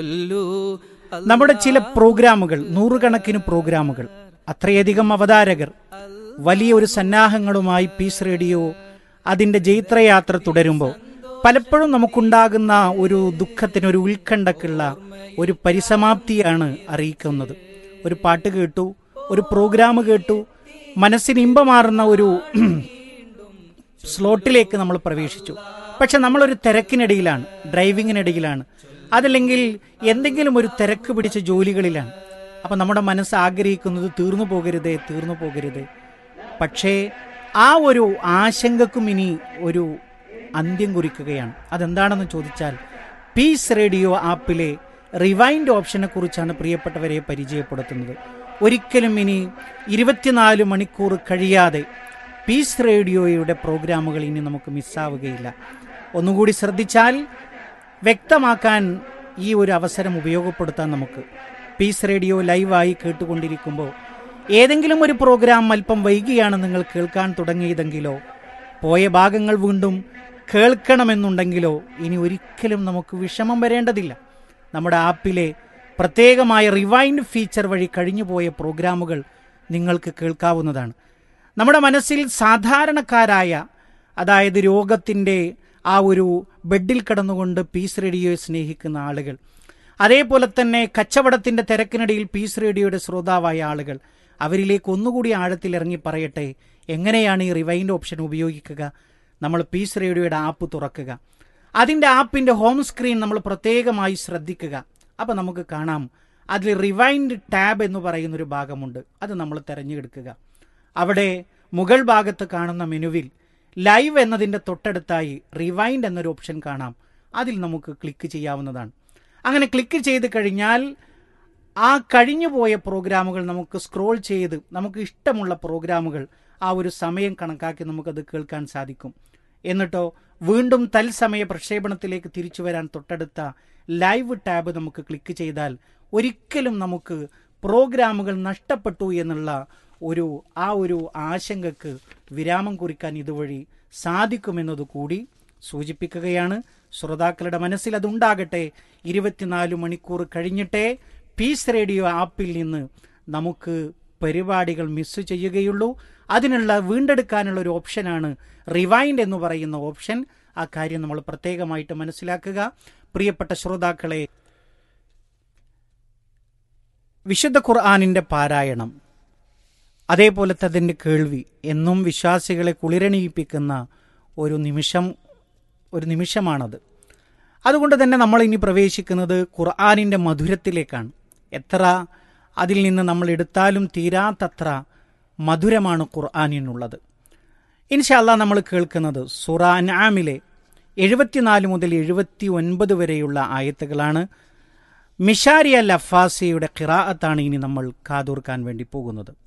നമ്മുടെ ചില പ്രോഗ്രാമുകൾ നൂറുകണക്കിന് പ്രോഗ്രാമുകൾ അത്രയധികം അവതാരകർ വലിയ ഒരു സന്നാഹങ്ങളുമായി പീസ് റേഡിയോ അതിന്റെ ജൈത്രയാത്ര തുടരുമ്പോൾ പലപ്പോഴും നമുക്കുണ്ടാകുന്ന ഒരു ദുഃഖത്തിന് ഒരു ഉത്കണ്ഠക്കുള്ള ഒരു പരിസമാപ്തിയാണ് അറിയിക്കുന്നത് ഒരു പാട്ട് കേട്ടു ഒരു പ്രോഗ്രാം കേട്ടു മനസ്സിന് ഇമ്പമാറുന്ന ഒരു സ്ലോട്ടിലേക്ക് നമ്മൾ പ്രവേശിച്ചു പക്ഷെ നമ്മളൊരു തിരക്കിനിടയിലാണ് ഡ്രൈവിങ്ങിനിടയിലാണ് അതല്ലെങ്കിൽ എന്തെങ്കിലും ഒരു തിരക്ക് പിടിച്ച ജോലികളിലാണ് അപ്പം നമ്മുടെ മനസ്സ് ആഗ്രഹിക്കുന്നത് തീർന്നു പോകരുതേ തീർന്നു പോകരുതേ പക്ഷേ ആ ഒരു ആശങ്കക്കും ഇനി ഒരു അന്ത്യം കുറിക്കുകയാണ് അതെന്താണെന്ന് ചോദിച്ചാൽ പീസ് റേഡിയോ ആപ്പിലെ റിവൈൻഡ് ഓപ്ഷനെ കുറിച്ചാണ് പ്രിയപ്പെട്ടവരെ പരിചയപ്പെടുത്തുന്നത് ഒരിക്കലും ഇനി ഇരുപത്തിനാല് മണിക്കൂർ കഴിയാതെ പീസ് റേഡിയോയുടെ പ്രോഗ്രാമുകൾ ഇനി നമുക്ക് മിസ്സാവുകയില്ല ഒന്നുകൂടി ശ്രദ്ധിച്ചാൽ വ്യക്തമാക്കാൻ ഈ ഒരു അവസരം ഉപയോഗപ്പെടുത്താൻ നമുക്ക് പീസ് റേഡിയോ ലൈവായി കേട്ടുകൊണ്ടിരിക്കുമ്പോൾ ഏതെങ്കിലും ഒരു പ്രോഗ്രാം അല്പം വൈകിയാണ് നിങ്ങൾ കേൾക്കാൻ തുടങ്ങിയതെങ്കിലോ പോയ ഭാഗങ്ങൾ വീണ്ടും കേൾക്കണമെന്നുണ്ടെങ്കിലോ ഇനി ഒരിക്കലും നമുക്ക് വിഷമം വരേണ്ടതില്ല നമ്മുടെ ആപ്പിലെ പ്രത്യേകമായ റിവൈൻഡ് ഫീച്ചർ വഴി കഴിഞ്ഞുപോയ പ്രോഗ്രാമുകൾ നിങ്ങൾക്ക് കേൾക്കാവുന്നതാണ് നമ്മുടെ മനസ്സിൽ സാധാരണക്കാരായ അതായത് രോഗത്തിൻ്റെ ആ ഒരു ബെഡിൽ കിടന്നുകൊണ്ട് പീസ് റേഡിയോയെ സ്നേഹിക്കുന്ന ആളുകൾ അതേപോലെ തന്നെ കച്ചവടത്തിൻ്റെ തിരക്കിനിടയിൽ പീസ് റേഡിയോയുടെ ശ്രോതാവായ ആളുകൾ അവരിലേക്ക് ഒന്നുകൂടി ആഴത്തിൽ ഇറങ്ങി പറയട്ടെ എങ്ങനെയാണ് ഈ റിവൈൻഡ് ഓപ്ഷൻ ഉപയോഗിക്കുക നമ്മൾ പീസ് റേഡിയോയുടെ ആപ്പ് തുറക്കുക അതിൻ്റെ ആപ്പിൻ്റെ ഹോം സ്ക്രീൻ നമ്മൾ പ്രത്യേകമായി ശ്രദ്ധിക്കുക അപ്പോൾ നമുക്ക് കാണാം അതിൽ റിവൈൻഡ് ടാബ് എന്ന് പറയുന്ന ഒരു ഭാഗമുണ്ട് അത് നമ്മൾ തിരഞ്ഞെടുക്കുക അവിടെ മുകൾ ഭാഗത്ത് കാണുന്ന മെനുവിൽ ലൈവ് എന്നതിൻ്റെ തൊട്ടടുത്തായി റിവൈൻഡ് എന്നൊരു ഓപ്ഷൻ കാണാം അതിൽ നമുക്ക് ക്ലിക്ക് ചെയ്യാവുന്നതാണ് അങ്ങനെ ക്ലിക്ക് ചെയ്ത് കഴിഞ്ഞാൽ ആ കഴിഞ്ഞുപോയ പ്രോഗ്രാമുകൾ നമുക്ക് സ്ക്രോൾ ചെയ്ത് നമുക്ക് ഇഷ്ടമുള്ള പ്രോഗ്രാമുകൾ ആ ഒരു സമയം കണക്കാക്കി നമുക്കത് കേൾക്കാൻ സാധിക്കും എന്നിട്ടോ വീണ്ടും തത്സമയ പ്രക്ഷേപണത്തിലേക്ക് തിരിച്ചു വരാൻ തൊട്ടടുത്ത ലൈവ് ടാബ് നമുക്ക് ക്ലിക്ക് ചെയ്താൽ ഒരിക്കലും നമുക്ക് പ്രോഗ്രാമുകൾ നഷ്ടപ്പെട്ടു എന്നുള്ള ഒരു ആ ഒരു ആശങ്കക്ക് വിരാമം കുറിക്കാൻ ഇതുവഴി സാധിക്കുമെന്നത് കൂടി സൂചിപ്പിക്കുകയാണ് ശ്രോതാക്കളുടെ മനസ്സിൽ അതുണ്ടാകട്ടെ ഇരുപത്തിനാല് മണിക്കൂർ കഴിഞ്ഞിട്ടേ പീസ് റേഡിയോ ആപ്പിൽ നിന്ന് നമുക്ക് പരിപാടികൾ മിസ് ചെയ്യുകയുള്ളൂ അതിനുള്ള വീണ്ടെടുക്കാനുള്ള ഒരു ഓപ്ഷനാണ് റിവൈൻഡ് എന്ന് പറയുന്ന ഓപ്ഷൻ ആ കാര്യം നമ്മൾ പ്രത്യേകമായിട്ട് മനസ്സിലാക്കുക പ്രിയപ്പെട്ട ശ്രോതാക്കളെ വിശുദ്ധ ഖുർആാനിൻ്റെ പാരായണം അതേപോലെ അതിൻ്റെ കേൾവി എന്നും വിശ്വാസികളെ കുളിരണിയിപ്പിക്കുന്ന ഒരു നിമിഷം ഒരു നിമിഷമാണത് അതുകൊണ്ട് തന്നെ നമ്മൾ ഇനി പ്രവേശിക്കുന്നത് ഖുർആാനിൻ്റെ മധുരത്തിലേക്കാണ് എത്ര അതിൽ നിന്ന് നമ്മൾ എടുത്താലും തീരാത്തത്ര മധുരമാണ് ഖുർആാനിനുള്ളത് ഇൻഷാല്ല നമ്മൾ കേൾക്കുന്നത് സുറ അൻആമിലെ എഴുപത്തിനാല് മുതൽ എഴുപത്തി ഒൻപത് വരെയുള്ള ആയത്തുകളാണ് മിഷാരി അൽ അഫാസിയുടെ ഖിറാഅത്താണ് ഇനി നമ്മൾ കാതോർക്കാൻ വേണ്ടി പോകുന്നത്